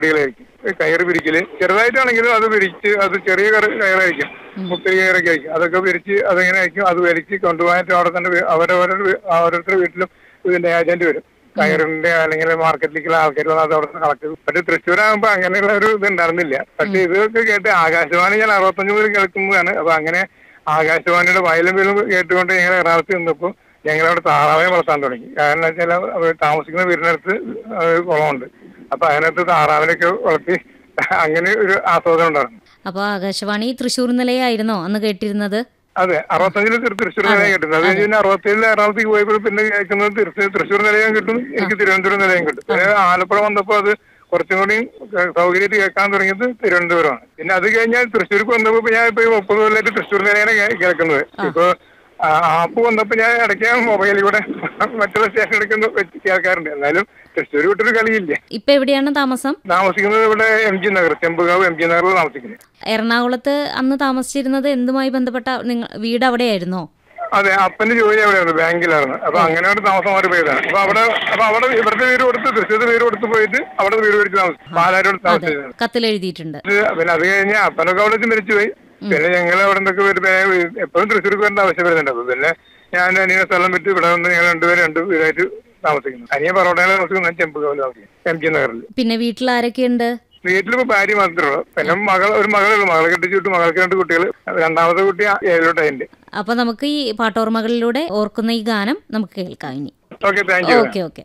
കുട്ടികളായിരിക്കും കയറ് പിരിക്കല് ചെറുതായിട്ടാണെങ്കിലും അത് പിരിച്ച് അത് ചെറിയ കയറ് കയറായിരിക്കും ഒത്തിരി കയറൊക്കെ ആയിരിക്കും അതൊക്കെ പിരിച്ച് അതെങ്ങനെ ആയിരിക്കും അത് വലിച്ച് കൊണ്ടുപോയിട്ട് അവിടെ തന്നെ വി- അവരവരുടെ വീ- ഓരോരുത്തരുടെ വീട്ടിലും ഇതിന്റെ ഏജന്റ് വരും കയറിന്റെ അല്ലെങ്കിൽ മാർക്കറ്റിലേക്കുള്ള ആൾക്കാർ വന്ന് അത് അവിടെ നിന്ന് കളക്ട് ചെയ്യും പക്ഷെ തൃശ്ശൂരാകുമ്പോ അങ്ങനെയുള്ള ഒരു ഇത് ഉണ്ടായിരുന്നില്ല പക്ഷെ ഇതൊക്കെ കേട്ട് ആകാശവാണി ഞാൻ അറുപത്തഞ്ച് മുതൽ കേൾക്കുന്നതാണ് അപ്പൊ അങ്ങനെ ആകാശവാണിയുടെ വയലും വീലും കേട്ടുകൊണ്ട് ഞങ്ങൾ എറണാകുളത്ത് നിന്നപ്പോൾ ഞങ്ങളവിടെ താറാവെ വളർത്താൻ തുടങ്ങി കാരണം വെച്ചാൽ അവർ താമസിക്കുന്ന വീടിനടുത്ത് ഒരു കുളമുണ്ട് അപ്പൊ അതിനകത്ത് താറാവിനൊക്കെ വളർത്തി അങ്ങനെ ഒരു ആസ്വാദനം ഉണ്ടായിരുന്നു അപ്പോൾ ആകാശവാണി തൃശ്ശൂർ നിലയായിരുന്നോ അന്ന് കേട്ടിരുന്നത് അതെ അറുപത്തഞ്ചില് തൃ- തൃശ്ശൂർ നിലയം കിട്ടുന്നത് അത് കഴിഞ്ഞ് പിന്നെ അറുപത്തേഴില് എറണാകുളത്തേക്ക് പോയപ്പോൾ പിന്നെ കേൾക്കുന്നത് തൃശ്ശൂർ തൃശ്ശൂർ നിലയം കിട്ടും എനിക്ക് തിരുവനന്തപുരം നിലയം കിട്ടും പിന്നെ ആലപ്പുഴ വന്നപ്പോൾ അത് കുറച്ചും കൂടി സൗകര്യമായിട്ട് കേൾക്കാൻ തുടങ്ങിയത് തിരുവനന്തപുരമാണ് പിന്നെ അത് കഴിഞ്ഞാൽ തൃശ്ശൂർക്ക് വന്നപ്പോൾ ഇപ്പൊ ഞാൻ ഇപ്പൊ ഈ മുപ്പത് കൊല്ലമായിട്ട് തൃശ്ശൂർ നിലയാണ് കേ- കേൾക്കുന്നത് ഇപ്പൊ ആ, ആപ്പ് വന്നപ്പോൾ ഞാൻ ഇടയ്ക്ക് മൊബൈലിൽ കൂടെ മറ്റുള്ള സ്റ്റേഷൻ എടുക്കുന്ന വെച്ച് കേൾക്കാറുണ്ട് എന്നാലും തൃശ്ശൂർ വിട്ടൊരു കളിയില്ല ഇപ്പൊ എവിടെയാണ് താമസം താമസിക്കുന്നത് ഇവിടെ M G Nagar Chembukavu M G നഗറിൽ താമസിക്കുന്നത് എറണാകുളത്ത് അന്ന് താമസിച്ചിരുന്നത് എന്തുമായി ബന്ധപ്പെട്ട നിങ്ങൾ വീട് അവിടെയായിരുന്നോ അതെ അപ്പന്റെ ജോലി അവിടെയാണ് ബാങ്കിലായിരുന്നു അപ്പൊ അങ്ങനെ ഒരു താമസം മാറി പോയതാണ് അപ്പൊ അവിടെ അപ്പൊ അവിടെ ഇവിടുത്തെ വീട് കൊടുത്ത് തൃശ്ശൂർ വീട് കൊടുത്ത് പോയിട്ട് അവിടെ വീട് മേടിച്ച് താമസിച്ചു പാലാരോട് താമസിച്ചത് കത്തിലെഴുതിയിട്ടുണ്ട് പിന്നെ അത് കഴിഞ്ഞ് അപ്പനൊക്കെ അവിടെ വെച്ച് മരിച്ചുപോയി പിന്നെ ഞങ്ങൾ അവിടെ നിന്നൊക്കെ വരുമ്പോ എപ്പോഴും തൃശ്ശൂർക്ക് വരേണ്ട ആവശ്യം വരുന്നുണ്ട് അപ്പൊ പിന്നെ ഞാൻ അനിയനെ സ്ഥലം വിട്ട് ഇവിടെ വന്ന് ഞങ്ങൾ രണ്ടുപേരും രണ്ട് വീടായിട്ട് താമസിക്കുന്നു അനിയൻ പറോട്ടയിൽ താമസിക്കുന്നു ഞാൻ ചെമ്പുകാവിൽ താമസിക്കുന്നു എം ജി നഗറിൽ പിന്നെ വീട്ടിൽ ആരൊക്കെയുണ്ട് വീട്ടിലിപ്പോ ഭാര്യ മാത്രമേ ഉള്ളൂ പിന്നെ മകൾ ഒരു മകളുള്ളൂ മകളെ കെട്ടിച്ചു വിട്ടു മകൾക്ക് രണ്ട് കുട്ടികൾ രണ്ടാമത്തെ കുട്ടി ഏഴിലോട്ട് അതിന്റെ അപ്പൊ നമുക്ക് ഈ പാട്ടോർമകളിലൂടെ ഓർക്കുന്ന ഈ ഗാനം നമുക്ക് കേൾക്കാം ഇനി okay thank you okay okay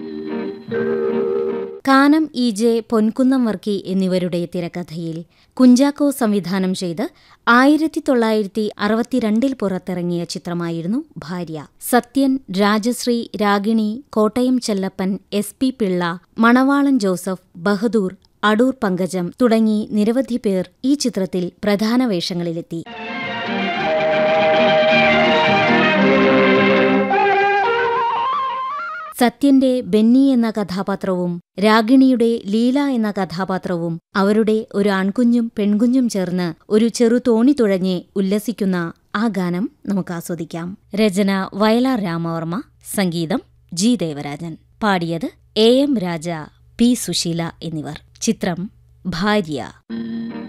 Kanam E J Ponkunnam Varkey എന്നിവരുടെ തിരക്കഥയിൽ കുഞ്ചാക്കോ സംവിധാനം ചെയ്ത് ആയിരത്തി തൊള്ളായിരത്തി അറുപത്തിരണ്ടിൽ പുറത്തിറങ്ങിയ ചിത്രമായിരുന്നു ഭാര്യ സത്യൻ രാജശ്രീ രാഗിണി കോട്ടയം ചെല്ലപ്പൻ എസ് പി പിള്ള മണവാളൻ ജോസഫ് ബഹദൂർ അടൂർ പങ്കജം തുടങ്ങി നിരവധി പേർ ഈ ചിത്രത്തിൽ പ്രധാന വേഷങ്ങളിലെത്തി സത്യന്റെ ബെന്നി എന്ന കഥാപാത്രവും രാഗിണിയുടെ ലീല എന്ന കഥാപാത്രവും അവരുടെ ഒരു ആൺകുഞ്ഞും പെൺകുഞ്ഞും ചേർന്ന് ഒരു ചെറു തോണി തുഴഞ്ഞ് ഉല്ലസിക്കുന്ന ആ ഗാനം നമുക്ക് ആസ്വദിക്കാം രചന വയലാർ രാമവർമ്മ സംഗീതം ജി ദേവരാജൻ പാടിയത് A M Raja P Susheela എന്നിവർ ചിത്രം ഭാര്യ